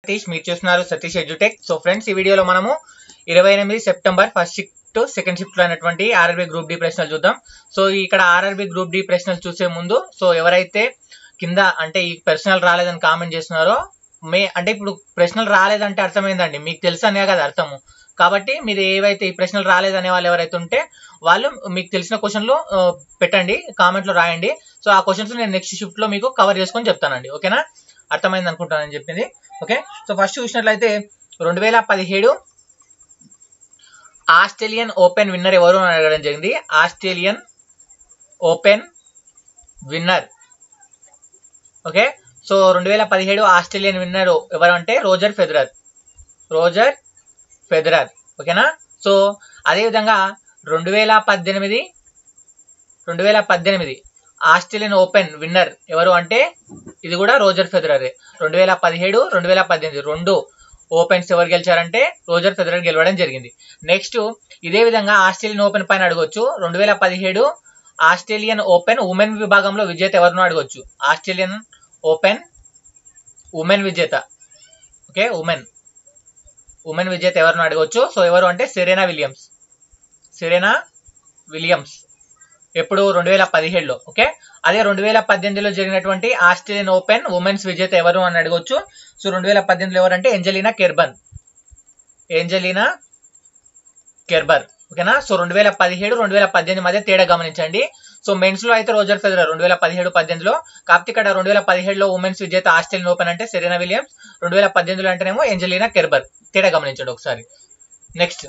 సతీష్ మీరు చూస్తున్నారు Satish edutech so friends ఈ వీడియోలో మనము ఇరవై ఎనిమిది September first shift second shift లో అయినటువంటి ఆర్ఆర్బి గ్రూప్ డి ప్రశ్నలు చూద్దాం సో ఇక్కడ ఆర్ఆర్బి గ్రూప్ డి ప్రశ్నలు చూసే ముందు సో ఎవరైతే కింద అంటే ఈ ప్రశ్నలు రాలేదని కామెంట్ చేస్తున్నారో మే అంటే ఇప్పుడు ప్రశ్నలు రాలేదంటే అర్థమైందండి మీకు తెలుసు అనే కదా అర్థము కాబట్టి మీరు ఏవైతే ఈ ప్రశ్నలు రాలేదనే వాళ్ళు ఎవరైతే ఉంటే వాళ్ళు మీకు తెలిసిన క్వశ్చన్లు పెట్టండి కామెంట్ లో రాయండి సో ఆ క్వశ్చన్స్ నేను నెక్స్ట్ షిఫ్ట్ లో మీకు కవర్ చేసుకొని చెప్తానండి ఓకేనా అర్థమైంది అనుకుంటానని చెప్పింది ఓకే సో ఫస్ట్ చూసినట్లయితే రెండు వేల పదిహేడు ఆస్ట్రేలియన్ ఓపెన్ విన్నర్ ఎవరు అని అడగడం జరిగింది Australian open winner okay so రెండు వేల పదిహేడు ఆస్ట్రేలియన్ విన్నర్ ఎవరు అంటే రోజర్ ఫెదరర్ రోజర్ ఫెదరర్ ఓకేనా సో అదేవిధంగా రెండు వేల పద్దెనిమిది రెండు వేల పద్దెనిమిది ఆస్ట్రేలియన్ ఓపెన్ విన్నర్ ఎవరు అంటే ఇది కూడా రోజర్ ఫెదరరే రెండు వేల పదిహేడు రెండు వేల పద్దెనిమిది రెండు ఓపెన్స్ ఎవరు గెలిచారంటే రోజర్ ఫెదరర్ గెలవడం జరిగింది నెక్స్ట్ ఇదే విధంగా ఆస్ట్రేలియన్ ఓపెన్ పైన అడగొచ్చు రెండు వేల పదిహేడు ఆస్ట్రేలియన్ ఓపెన్ ఉమెన్ విభాగంలో విజేత ఎవరినో అడగొచ్చు ఆస్ట్రేలియన్ ఓపెన్ ఉమెన్ విజేత ఓకే ఉమెన్ ఉమెన్ విజేత ఎవరినో అడగొచ్చు సో ఎవరు అంటే సెరెనా విలియమ్స్ సెరెనా విలియమ్స్ ఎప్పుడు రెండు వేల పదిహేడులో ఓకే అదే రెండు వేల పద్దెనిమిదిలో జరిగినటువంటి ఆస్ట్రేలియన్ ఓపెన్ ఉమెన్స్ విజేత ఎవరు అని అడగొచ్చు సో రెండు వేల పద్దెనిమిదిలో ఎవరంటే ఎంజలీనా కెర్బన్ ఏంజలీనా కెర్బర్ ఓకేనా సో రెండు వేల పదిహేడు రెండు వేల పద్దెనిమిది మధ్య తేడా గమనించండి సో మెన్స్ లో అయితే రోజర్ ఫెదరర్ రెండు వేల పదిహేడు పద్దెనిమిదిలో కాకపోతే ఇక్కడ రెండు వేల పదిహేడులో ఉమెన్స్ విజేత ఆస్ట్రేలియన్ ఓపెన్ అంటే సెరీనా విలియమ్స్ రెండు వేల పద్దెనిమిదిలో అంటేనేమో ఎంజలీనా కెర్బర్ తేడా గమనించండి ఒకసారి next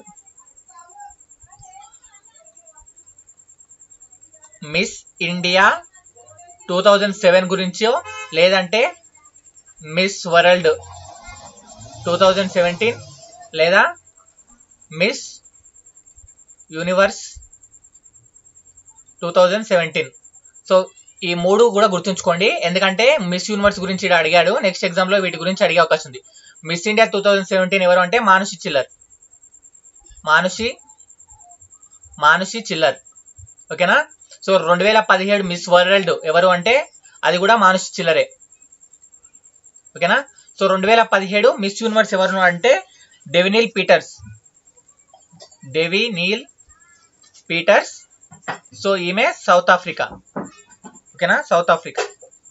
Miss India two thousand seven గురించో లేదంటే Miss World two thousand seventeen లేదా Miss Universe two thousand seventeen so ఈ మూడు కూడా గుర్తుంచుకోండి ఎందుకంటే మిస్ యూనివర్స్ గురించి ఇక్కడ అడిగాడు నెక్స్ట్ ఎగ్జామ్ లో వీటి గురించి అడిగే అవకాశం ఉంది Miss India two thousand seventeen ఎవరు అంటే మానుషి చిల్లర్ మానుషి మానుషి చిల్లర్ ఓకేనా సో రెండు వేల పదిహేడు మిస్ వరల్డ్ ఎవరు అంటే అది కూడా మానుషి చిల్లరే ఓకేనా సో రెండు వేల పదిహేడు మిస్ యూనివర్స్ ఎవరు అంటే Demi Nel Peters Demi Nel Peters so ఈమె సౌత్ ఆఫ్రికా ఓకేనా సౌత్ ఆఫ్రికా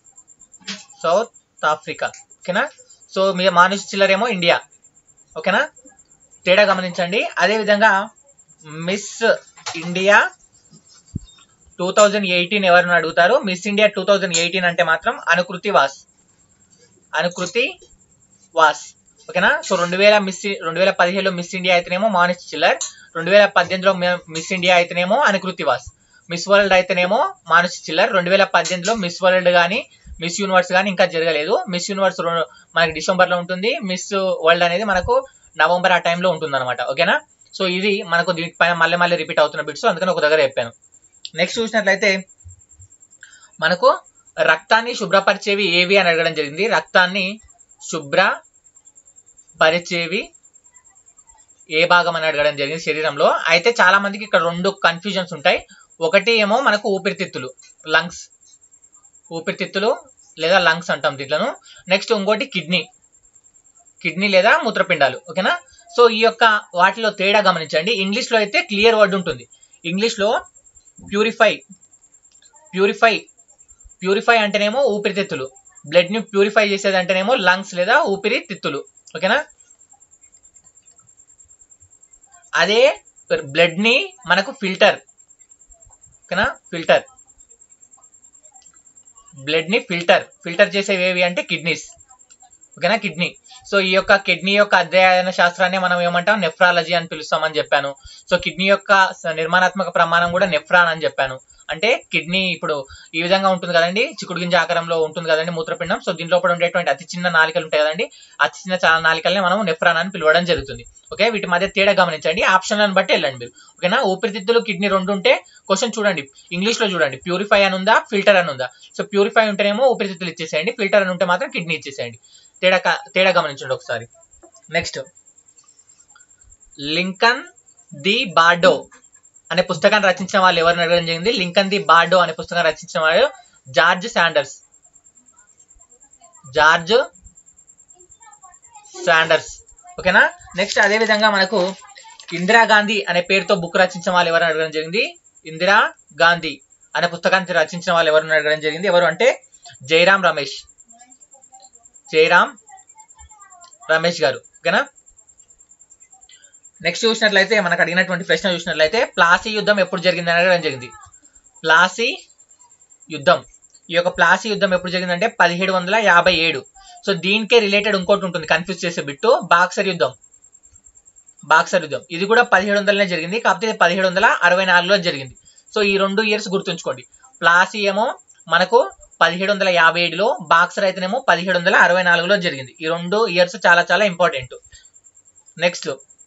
సౌత్ ఆఫ్రికా ఓకేనా సో మీ మానుష్ చిల్లర్ ఏమో ఇండియా ఓకేనా తేడా గమనించండి అదేవిధంగా Miss India two thousand eighteen ఎవరిని అడుగుతారు Miss India two thousand eighteen అంటే మాత్రం అనుకృతి వాస్ అనుకృతి వాస్ ఓకేనా సో రెండు వేల మిస్ రెండు వేల పదిహేడులో మిస్ ఇండియా అయితేనేమో మానిష్ చిల్లర్ రెండు వేల పద్దెనిమిదిలో మిస్ ఇండియా అయితేనేమో అనుకృతి వాస్ మిస్ వరల్డ్ అయితేనేమో మానుష్ చిల్లర్ రెండు వేల పద్దెనిమిదిలో మిస్ వరల్డ్ కానీ మిస్ యూనివర్స్ కానీ ఇంకా జరగలేదు మిస్ యూనివర్స్ మనకి డిసెంబర్ లో ఉంటుంది మిస్ వరల్డ్ అనేది మనకు నవంబర్ ఆ టైంలో ఉంటుంది అనమాట ఓకేనా సో ఇది మనకు దీనిపైన మళ్ళీ మళ్ళీ రిపీట్ అవుతున్న బిట్స్ అందుకని ఒక దగ్గర చెప్పాను నెక్స్ట్ చూసినట్లయితే మనకు రక్తాన్ని శుభ్రపరిచేవి ఏవి అని అడగడం జరిగింది రక్తాన్ని శుభ్ర పరిచేవి ఏ భాగం అని అడగడం జరిగింది శరీరంలో అయితే చాలా మందికి ఇక్కడ రెండు కన్ఫ్యూజన్స్ ఉంటాయి ఒకటి ఏమో మనకు ఊపిరితిత్తులు లంగ్స్ ఊపిరితిత్తులు లేదా లంగ్స్ అంటాం దీంట్లను నెక్స్ట్ ఇంకోటి కిడ్నీ కిడ్నీ లేదా మూత్రపిండాలు ఓకేనా సో ఈ యొక్క వాటిలో తేడా గమనించండి ఇంగ్లీష్ లో అయితే క్లియర్ వర్డ్ ఉంటుంది ఇంగ్లీష్ లో ప్యూరిఫై ప్యూరిఫై ప్యూరిఫై అంటేనేమో ఊపిరితిత్తులు బ్లడ్ ని ప్యూరిఫై చేసేది అంటేనేమో లంగ్స్ లేదా ఊపిరితిత్తులు ఓకేనా అదే బ్లడ్ ని మనకు ఫిల్టర్ ఓకేనా ఫిల్టర్ బ్లడ్ ని ఫిల్టర్ ఫిల్టర్ చేసేవి ఏవి అంటే కిడ్నీస్ ఓకేనా కిడ్నీ సో ఈ యొక్క కిడ్నీ యొక్క అధ్యయన శాస్త్రాన్ని మనం ఏమంటాం నెఫ్రాలజీ అని పిలుస్తామని చెప్పాను సో కిడ్నీ యొక్క నిర్మాణాత్మక ప్రమాణం కూడా నెఫ్రాన్ అని చెప్పాను అంటే కిడ్నీ ఇప్పుడు ఈ విధంగా ఉంటుంది కదండి చిక్కుడు గింజ ఆకారంలో ఉంటుంది కదండి మూత్రపిండం సో దీంట్లో ఉండేటువంటి అతి చిన్న నాలికలు ఉంటాయి కదండి అతి చిన్న నాలికల్ని మనం నెఫ్రాన్ అని పిలవడం జరుగుతుంది ఓకే వీటి మధ్య తేడా గమనించండి ఆప్షన్లను బట్టి వెళ్ళండి మీరు ఓకేనా ఊపిరితిత్తులు కిడ్నీ రెండు ఉంటే క్వశ్చన్ చూడండి ఇంగ్లీష్ లో చూడండి ప్యూరిఫై అని ఉందా ఫిల్టర్ అని ఉందా సో ప్యూరిఫై ఉంటేనేమో ఊపిరితిత్తులు ఇచ్చేసేయండి ఫిల్టర్ అని ఉంటే మాత్రం కిడ్నీ ఇచ్చేసేయండి తేడా తేడా గమనించండి ఒకసారి నెక్స్ట్ లింకన్ ది బార్డో అనే పుస్తకాన్ని రచించిన వాళ్ళు ఎవరిని అడగడం జరిగింది లింకన్ ది బార్డో అనే పుస్తకాన్ని రచించిన వాడు జార్జ్ శాండర్స్ జార్జ్ శాండర్స్ ఓకేనా నెక్స్ట్ అదే విధంగా మనకు ఇందిరాగాంధీ అనే పేరుతో బుక్ రచించిన వాళ్ళు ఎవరు అడగడం జరిగింది ఇందిరా గాంధీ అనే పుస్తకాన్ని రచించిన వాళ్ళు ఎవరు అడగడం జరిగింది ఎవరు అంటే జయరాం రమేష్ జయరాం రమేష్ గారు ఓకేనా నెక్స్ట్ చూసినట్లయితే మనకు అడిగినటువంటి ప్రశ్న చూసినట్లయితే ప్లాసీ యుద్ధం ఎప్పుడు జరిగింది అని అడగడం జరిగింది ప్లాసీ యుద్ధం ఈ యొక్క ప్లాసీ యుద్ధం ఎప్పుడు జరిగిందంటే పదిహేడు వందల యాభై ఏడు సో దీనికే రిలేటెడ్ ఇంకోటి ఉంటుంది కన్ఫ్యూజ్ చేసే బిట్టు బాక్సర్ యుద్ధం బాక్సర్ యుద్ధం ఇది కూడా పదిహేడు వందలనే జరిగింది కాకపోతే ఇది పదిహేడు వందల అరవై నాలుగులో జరిగింది సో ఈ రెండు ఇయర్స్ గుర్తుంచుకోండి ప్లాసీ ఏమో మనకు పదిహేడు వందల యాభై ఏడులో బాక్సర్ అయితేనేమో పదిహేడు వందల అరవై నాలుగులో జరిగింది ఈ రెండు ఇయర్స్ చాలా చాలా ఇంపార్టెంట్ నెక్స్ట్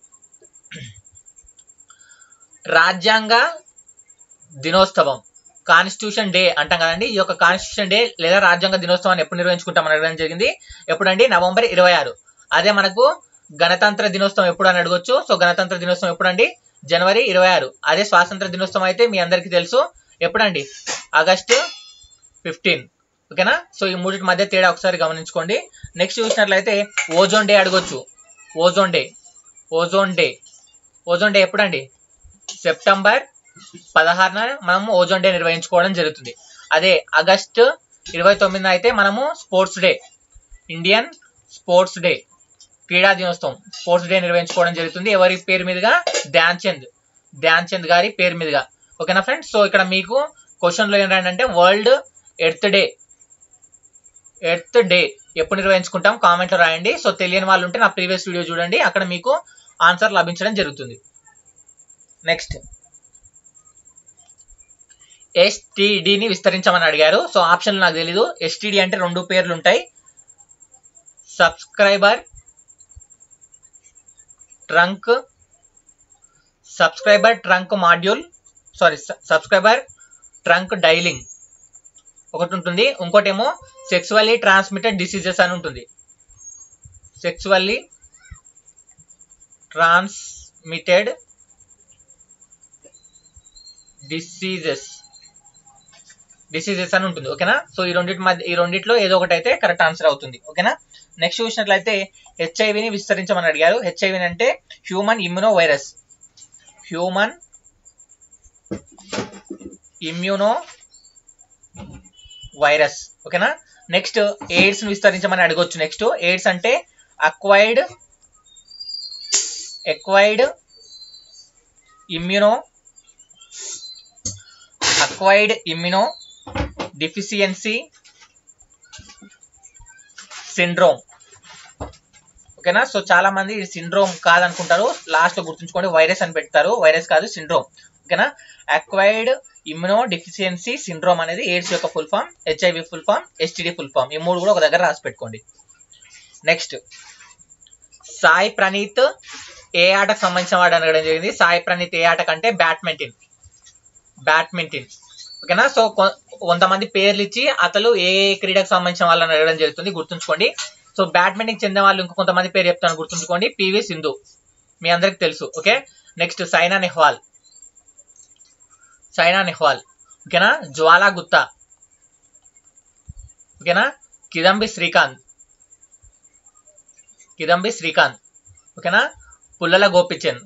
రాజ్యాంగ దినోత్సవం కాన్స్టిట్యూషన్ డే అంటాం కదండి ఈ యొక్క కాన్స్టిట్యూషన్ డే లేదా రాజ్యాంగ దినోత్సవాన్ని ఎప్పుడు నిర్వహించుకుంటాం అని అడగడం జరిగింది ఎప్పుడండి నవంబర్ ఇరవై ఆరు అదే మనకు గణతంత్ర దినోత్సవం ఎప్పుడు అని అడగొచ్చు సో గణతంత్ర దినోత్సవం ఎప్పుడండి జనవరి ఇరవై ఆరు అదే స్వాతంత్ర దినోత్సవం అయితే మీ అందరికీ తెలుసు ఎప్పుడండి ఆగస్టు ఫిఫ్టీన్ ఓకేనా సో ఈ మూడింటి మధ్య తేడా ఒకసారి గమనించుకోండి నెక్స్ట్ చూసినట్లయితే ఓజోన్ డే అడగొచ్చు ozone day ozone day ozone day ఎప్పుడండి సెప్టెంబర్ పదహారున మనము ఓజోన్ డే నిర్వహించుకోవడం జరుగుతుంది అదే ఆగస్ట్ ఇరవై తొమ్మిదిన అయితే మనము sports day Indian sports day క్రీడా దినోత్సవం స్పోర్ట్స్ డే నిర్వహించుకోవడం జరుగుతుంది ఎవరి పేరు మీదుగా ధ్యాన్ చంద్ ధ్యాన్ చంద్ గారి పేరు మీదుగా ఓకేనా ఫ్రెండ్స్ సో ఇక్కడ మీకు క్వశ్చన్ లో ఏంటంటే world earth day earth day ఎప్పుడు నిర్వహించుకుంటాం కామెంట్ లో రాయండి సో తెలియని వాళ్ళు ఉంటే నా ప్రీవియస్ వీడియో చూడండి అక్కడ మీకు ఆన్సర్ లభించడం జరుగుతుంది నెక్స్ట్ ఎస్టిడిని విస్తరించమని అడిగారు సో ఆప్షన్ నాకు తెలీదు ఎస్టిడి అంటే రెండు పేర్లు ఉంటాయి subscriber trunk subscriber trunk module sorry subscriber trunk dialling ఒకటి ఉంటుంది ఇంకోటేమో సెక్సువల్లీ ట్రాన్స్మిటెడ్ డిసీజెస్ అని ఉంటుంది సెక్సువల్లీ ట్రాన్స్మిటెడ్ డిసీజెస్ డిసీజెస్ అని ఉంటుంది ఓకేనా సో ఈ రెండింటి మధ్య ఈ రెండిట్లో ఏదో ఒకటి అయితే కరెక్ట్ ఆన్సర్ అవుతుంది ఓకేనా నెక్స్ట్ చూసినట్లయితే హెచ్ఐవిని విస్తరించమని అడిగారు హెచ్ఐవిని అంటే human immuno virus human immuno virus ఓకేనా నెక్స్ట్ ఎయిడ్స్ ని విస్తరించమని అడగొచ్చు నెక్స్ట్ ఎయిడ్స్ అంటే acquired acquired immuno acquired immunodeficiency syndrome ఓకేనా సో చాలా మంది ఇది సిండ్రోమ్ కాదనుకుంటారు లాస్ట్ లో గుర్తుంచుకోండి వైరస్ అని పెడతారు వైరస్ కాదు సిండ్రోమ్ ఓకేనా అక్వైర్డ్ ఇమ్యునో డిఫిషియన్సీ సిండ్రోమ్ అనేది ఎయిడ్స్ యొక్క full form HIV full form STD full form ఈ మూడు కూడా ఒక దగ్గర రాసి పెట్టుకోండి నెక్స్ట్ సాయి ప్రణీత్ ఏ ఆటకు సంబంధించిన వాడు అనడం జరిగింది సాయి ప్రణీత్ ఏ ఆట కంటే బ్యాడ్మింటన్ బ్యాడ్మింటన్ ఓకేనా సో కొంతమంది పేర్లు ఇచ్చి అతను ఏ ఏ క్రీడకు సంబంధించిన వాళ్ళని అడగడం జరుగుతుంది గుర్తుంచుకోండి సో బ్యాడ్మింటన్ చెందిన వాళ్ళు ఇంకో కొంతమంది పేరు చెప్తాను గుర్తుంచుకోండి పివి సింధు మీ అందరికి తెలుసు ఓకే నెక్స్ట్ సైనా నెహ్వాల్ సైనా నెహ్వాల్ ఓకేనా జ్వాలా గుత్తా ఓకేనా కిదంబి శ్రీకాంత్ కిదంబి శ్రీకాంత్ ఓకేనా పుల్లల గోపిచంద్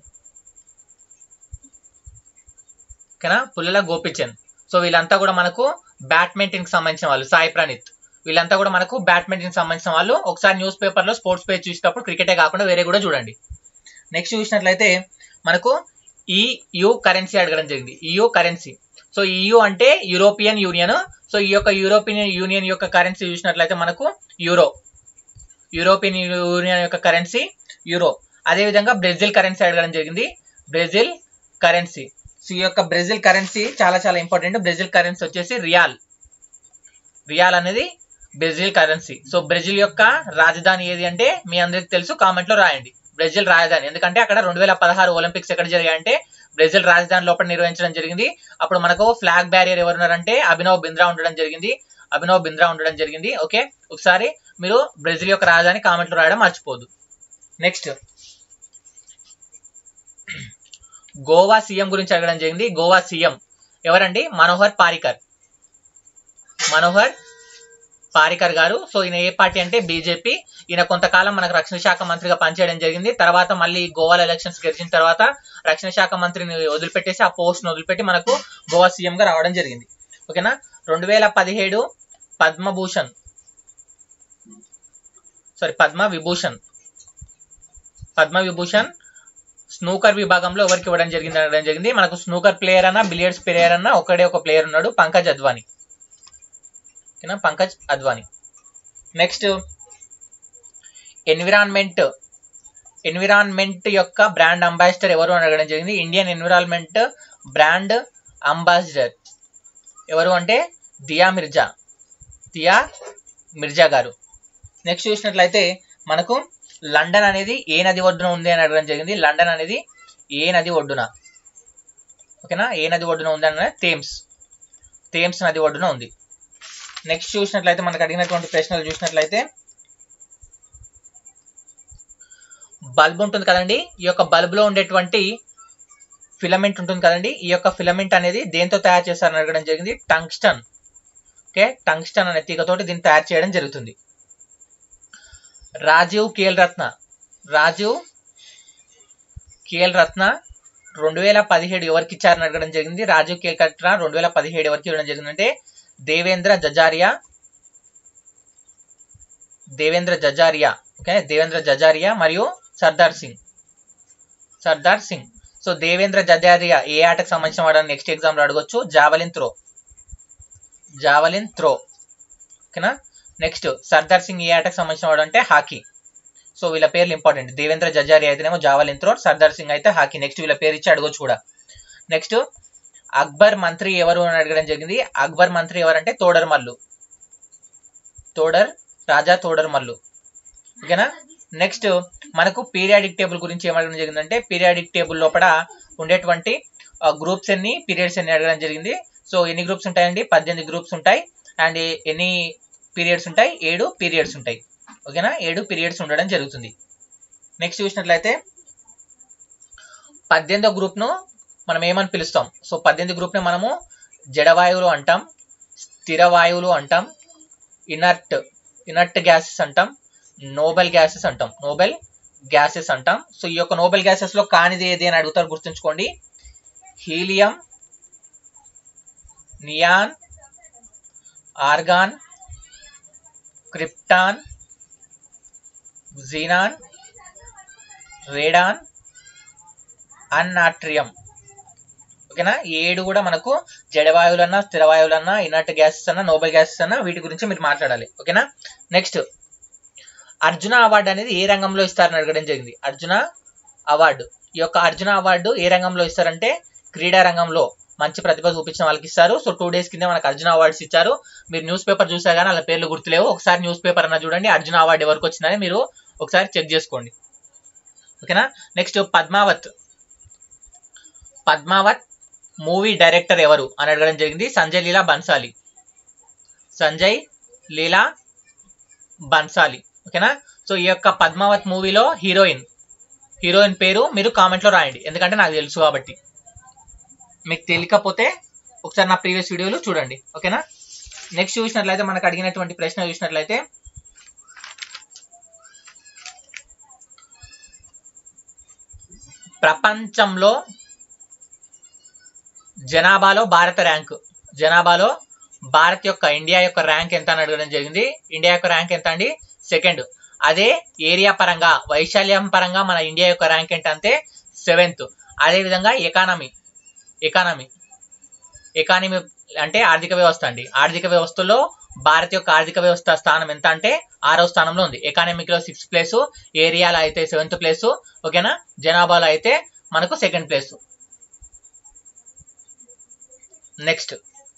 ఓకేనా పుల్లల గోపిచంద్ సో వీళ్ళంతా కూడా మనకు బ్యాడ్మింటన్ కి సంబంధించిన వాళ్ళు సాయి ప్రణీత్ వీళ్ళంతా కూడా మనకు బ్యాడ్మింటన్ కి సంబంధించిన వాళ్ళు ఒకసారి న్యూస్ పేపర్ లో స్పోర్ట్స్ పేజ్ చూసేటప్పుడు క్రికెటే కాకుండా వేరే కూడా చూడండి నెక్స్ట్ చూసినట్లయితే మనకు ఈయు కరెన్సీ అడగడం జరిగింది ఈయు కరెన్సీ సో ఈయు అంటే యూరోపియన్ యూనియన్ సో ఈ యొక్క యూరోపియన్ యూనియన్ యొక్క కరెన్సీ చూసినట్లయితే మనకు యూరో యూరోపియన్ యూనియన్ యొక్క కరెన్సీ యూరో అదేవిధంగా బ్రెజిల్ కరెన్సీ అడగడం జరిగింది బ్రెజిల్ కరెన్సీ సో ఈ యొక్క బ్రెజిల్ కరెన్సీ చాలా చాలా ఇంపార్టెంట్ బ్రెజిల్ కరెన్సీ వచ్చేసి రియాల్ రియాల్ అనేది బ్రెజిల్ కరెన్సీ సో బ్రెజిల్ యొక్క రాజధాని ఏది అంటే మీ అందరికి తెలుసు కామెంట్ లో రాయండి బ్రెజిల్ రాజధాని ఎందుకంటే అక్కడ రెండు వేల పదహారు ఒలింపిక్స్ ఎక్కడ జరిగాయంటే బ్రెజిల్ రాజధాని లోపల నిర్వహించడం జరిగింది అప్పుడు మనకు ఫ్లాగ్ బ్యారియర్ ఎవరున్నారంటే అభినవ్ బింద్రా ఉండడం జరిగింది అభినవ్ బింద్రా ఉండడం జరిగింది ఓకే ఒకసారి మీరు బ్రెజిల్ యొక్క రాజధాని కామెంట్ లో రాయడం మర్చిపోదు నెక్స్ట్ గోవా సీఎం గురించి అడగడం జరిగింది గోవా సీఎం ఎవరండి మనోహర్ పారికర్ మనోహర్ పారికర్ గారు సో ఈయన ఏ పార్టీ అంటే బీజేపీ ఈయన కొంతకాలం మనకు రక్షణ శాఖ మంత్రిగా పనిచేయడం జరిగింది తర్వాత మళ్ళీ గోవాలో ఎలక్షన్స్ గెలిచిన తర్వాత రక్షణ శాఖ మంత్రిని వదిలిపెట్టేసి ఆ పోస్ట్ ను వదిలిపెట్టి మనకు గోవా సీఎం గా రావడం జరిగింది ఓకేనా రెండు వేల పదిహేడు పద్మభూషణ్ సారీ పద్మ విభూషణ్ పద్మ విభూషణ్ స్నూకర్ విభాగంలో ఎవరికి ఇవ్వడం జరిగింది అనడం జరిగింది మనకు స్నూకర్ ప్లేయర్ అన్న బిలియర్డ్స్ ప్లేయర్ అన్న ఒకడే ఒక ప్లేయర్ ఉన్నాడు పంకజ్ అద్వానీ ఓకేనా Pankaj Advani next environment environment యొక్క బ్రాండ్ అంబాసిడర్ ఎవరు అని అడగడం జరిగింది ఇండియన్ ఎన్విరాన్మెంట్ బ్రాండ్ అంబాసిడర్ ఎవరు అంటే దియా మిర్జా దియా మిర్జా గారు నెక్స్ట్ చూసినట్లయితే మనకు లండన్ అనేది ఏ నది ఒడ్డున ఉంది అని అడగడం జరిగింది లండన్ అనేది ఏ నది ఒడ్డున ఓకేనా ఏ నది ఒడ్డున ఉంది అన్న థేమ్స్ థేమ్స్ నది ఒడ్డున ఉంది నెక్స్ట్ చూసినట్లయితే మనకు అడిగినటువంటి ప్రశ్నలు చూసినట్లయితే బల్బ్ ఉంటుంది కదండి ఈ యొక్క బల్బ్ లో ఉండేటువంటి ఫిలమెంట్ ఉంటుంది కదండి ఈ యొక్క ఫిలమెంట్ అనేది దేంతో తయారు చేస్తారని అడగడం జరిగింది టంగ్స్టన్ ఓకే టంగ్స్టన్ అనే తీగతోటి దీన్ని తయారు చేయడం జరుగుతుంది రాజీవ్ కేల్ రత్న రాజీవ్ కేల్ రత్న రెండు వేల పదిహేడు ఎవరికి ఇచ్చారని అడగడం జరిగింది రాజీవ్ కేల్ రత్న రెండు వేల పదిహేడు ఎవరికి ఇవ్వడం జరిగింది అంటే దేవేంద్ర జజారియా దేవేంద్ర జజారియా ఓకే దేవేంద్ర జజారియా మరియు సర్దార్ సింగ్ సర్దార్ సింగ్ సో దేవేంద్ర జజారియా ఏ ఆటకు సంబంధించిన వాడని నెక్స్ట్ ఎగ్జామ్ లో అడగొచ్చు జావలిన్ త్రో జావలిన్ త్రో ఓకేనా నెక్స్ట్ సర్దార్ సింగ్ ఏ ఆటకు సంబంధించిన వాడు అంటే హాకీ సో వీళ్ళ పేర్లు ఇంపార్టెంట్ దేవేంద్ర జజారి అయితేనేమో జావలిన్ త్రో సర్దార్ సింగ్ అయితే హాకీ నెక్స్ట్ వీళ్ళ పేరు ఇచ్చి అడగొచ్చు కూడా నెక్స్ట్ అక్బర్ మంత్రి ఎవరు అని అడగడం జరిగింది అక్బర్ మంత్రి ఎవరంటే తోడర్ మల్లు తోడర్ రాజా తోడర్ మల్లు ఓకేనా నెక్స్ట్ మనకు పీరియాడిక్ టేబుల్ గురించి ఏమడగడం జరిగిందంటే పీరియాడిక్ టేబుల్ లోపల ఉండేటువంటి గ్రూప్స్ ఎన్ని పీరియడ్స్ ఎన్ని అడగడం జరిగింది సో ఎన్ని గ్రూప్స్ ఉంటాయండి పద్దెనిమిది గ్రూప్స్ ఉంటాయి అండ్ ఎన్ని పీరియడ్స్ ఉంటాయి ఏడు పీరియడ్స్ ఉంటాయి ఓకేనా ఏడు పీరియడ్స్ ఉండడం జరుగుతుంది నెక్స్ట్ చూసినట్లయితే పద్దెనిమిదో గ్రూప్ను మనం ఏమని పిలుస్తాం సో పద్దెనిమిది గ్రూప్ని మనము జడవాయువులు అంటాం స్థిర వాయువులు అంటాం ఇనర్ట్ ఇనర్ట్ గ్యాసెస్ అంటాం నోబెల్ గ్యాసెస్ అంటాం నోబెల్ గ్యాసెస్ అంటాం సో ఈ యొక్క నోబెల్ గ్యాసెస్ లో కానిది ఏది అని అడుగుతారు గుర్తుంచుకోండి helium neon argon krypton xenon radon అన్నాట్రియం ఓకేనా ఏడు కూడా మనకు జడవాయువులన్నా స్థిరవాయువులన్నా ఇనర్ట్ గ్యాసెస్ అన్నా నోబెల్ గ్యాసెస్ అన్నా వీటి గురించి మీరు మాట్లాడాలి ఓకేనా నెక్స్ట్ అర్జున అవార్డు అనేది ఏ రంగంలో ఇస్తారని అడగడం జరిగింది అర్జున అవార్డు ఈ యొక్క అర్జున అవార్డు ఏ రంగంలో ఇస్తారంటే క్రీడా రంగంలో మంచి ప్రతిభ చూపించిన వాళ్ళకి ఇస్తారు సో టూ డేస్ కింద మనకు అర్జున అవార్డ్స్ ఇచ్చారు మీరు న్యూస్ పేపర్ చూసా కానీ వాళ్ళ పేర్లు గుర్తులేవు ఒకసారి న్యూస్ పేపర్ అన్న చూడండి అర్జున అవార్డు ఎవరికి వచ్చిందని మీరు ఒకసారి చెక్ చేసుకోండి ఓకేనా next Padmaavat Padmaavat movie director ఎవరు అని అడగడం జరిగింది సంజయ్ లీలా బన్సాలి సంజయ్ లీలా బన్సాలి ఓకేనా సో ఈ యొక్క పద్మావత్ మూవీలో హీరోయిన్ హీరోయిన్ పేరు మీరు కామెంట్ లో రాయండి ఎందుకంటే నాకు తెలుసు కాబట్టి మీకు తెలియకపోతే ఒకసారి నా ప్రీవియస్ వీడియోలు చూడండి ఓకేనా నెక్స్ట్ చూసినట్లయితే మనకు అడిగినటువంటి ప్రశ్న చూసినట్లయితే ప్రపంచంలో జనాభాలో భారత ర్యాంక్ జనాభాలో భారత్ యొక్క ఇండియా యొక్క ర్యాంక్ ఎంత అని అడగడం జరిగింది ఇండియా యొక్క ర్యాంక్ ఎంత అండి సెకండ్ అదే ఏరియా పరంగా వైశాల్యం పరంగా మన ఇండియా యొక్క ర్యాంక్ ఏంటంటే సెవెంత్ అదే విధంగా ఎకానమీ ఎకానమీ ఎకానమీ అంటే ఆర్థిక వ్యవస్థ అండి ఆర్థిక వ్యవస్థలో భారత్ యొక్క ఆర్థిక వ్యవస్థ స్థానం ఎంత అంటే ఆరో స్థానంలో ఉంది ఎకానమిక్ లో సిక్స్త్ ప్లేస్ ఏరియాలో అయితే సెవెంత్ ప్లేస్ ఓకేనా జనాభాలో అయితే మనకు సెకండ్ ప్లేస్ నెక్స్ట్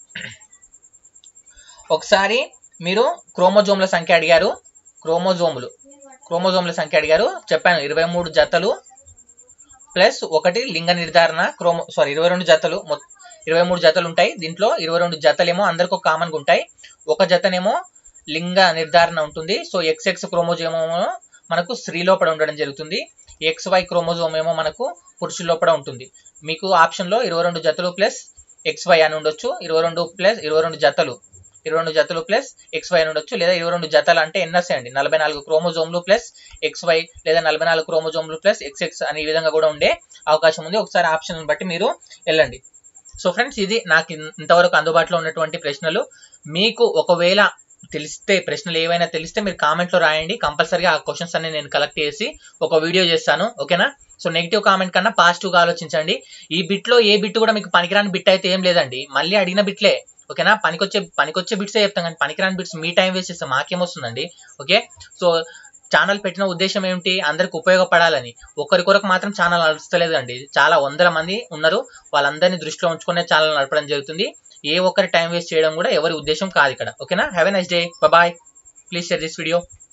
ఒకసారి మీరు క్రోమోజోమ్ల సంఖ్య అడిగారు క్రోమోజోములు క్రోమోజోమ్ల సంఖ్య అడిగారు చెప్పాను ఇరవై మూడు జతలు ప్లస్ ఒకటి లింగ నిర్ధారణ క్రోమో సారీ ఇరవై రెండు జతలు ఇరవై మూడు జతలు ఉంటాయి దీంట్లో ఇరవై రెండు జతలేమో అందరికి ఒక కామన్గా ఉంటాయి ఒక జతనేమో లింగ నిర్ధారణ ఉంటుంది సో ఎక్స్ ఎక్స్ క్రోమోజోమ్ ఏమో మనకు స్త్రీ లోపల ఉండడం జరుగుతుంది ఎక్స్ వై క్రోమోజోమ్ ఏమో మనకు పురుషుల లోపల ఉంటుంది మీకు ఆప్షన్లో ఇరవై రెండు జతలు ప్లస్ ఎక్స్ వై అని ఉండొచ్చు ఇరవై రెండు ప్లస్ ఇరవై రెండు జతలు ఇరవై రెండు జతలు ప్లస్ ఎక్స్ వై ఉండొచ్చు లేదా ఇరవై రెండు జతలు అంటే ఎన్ని వస్తాయండి నలభై నాలుగు క్రోమోజోమ్లు ప్లస్ ఎక్స్ వై లేదా నలభై నాలుగు క్రోమోజోమ్లు ప్లస్ ఎక్స్ ఎక్స్ అనే విధంగా కూడా ఉండే అవకాశం ఉంది ఒకసారి ఆప్షన్ బట్టి మీరు వెళ్ళండి సో ఫ్రెండ్స్ ఇది నాకు ఇన్- ఇంతవరకు అందుబాటులో ఉన్నటువంటి ప్రశ్నలు మీకు ఒకవేళ తెలిస్తే ప్రశ్నలు ఏవైనా తెలిస్తే మీరు కామెంట్లో రాయండి కంపల్సరీగా ఆ క్వశ్చన్స్ అన్ని నేను కలెక్ట్ చేసి ఒక వీడియో చేస్తాను ఓకేనా సో నెగిటివ్ కామెంట్ కన్నా పాజిటివ్గా ఆలోచించండి ఈ బిట్లో ఏ బిట్ కూడా మీకు పనికిరాని బిట్ అయితే ఏం లేదండి మళ్ళీ అడిగిన బిట్లే ఓకేనా పనికొచ్చే పనికొచ్చే బిట్సే చెప్తాం కానీ పనికిరాని బిట్స్ మీ టైం వేస్ట్ చేస్తే మాకేమొస్తుందండి ఓకే సో ఛానల్ పెట్టిన ఉద్దేశం ఏమిటి అందరికి ఉపయోగపడాలని ఒకరి కొరకు మాత్రం ఛానల్ నడుస్తలేదండి చాలా వందల మంది ఉన్నారు వాళ్ళందరినీ దృష్టిలో ఉంచుకునే ఛానల్ నడపడం జరుగుతుంది ఏ ఒక్కరి టైం వేస్ట్ చేయడం కూడా ఎవరి ఉద్దేశం కాదు ఇక్కడ ఓకేనా have a nice day bye please share this video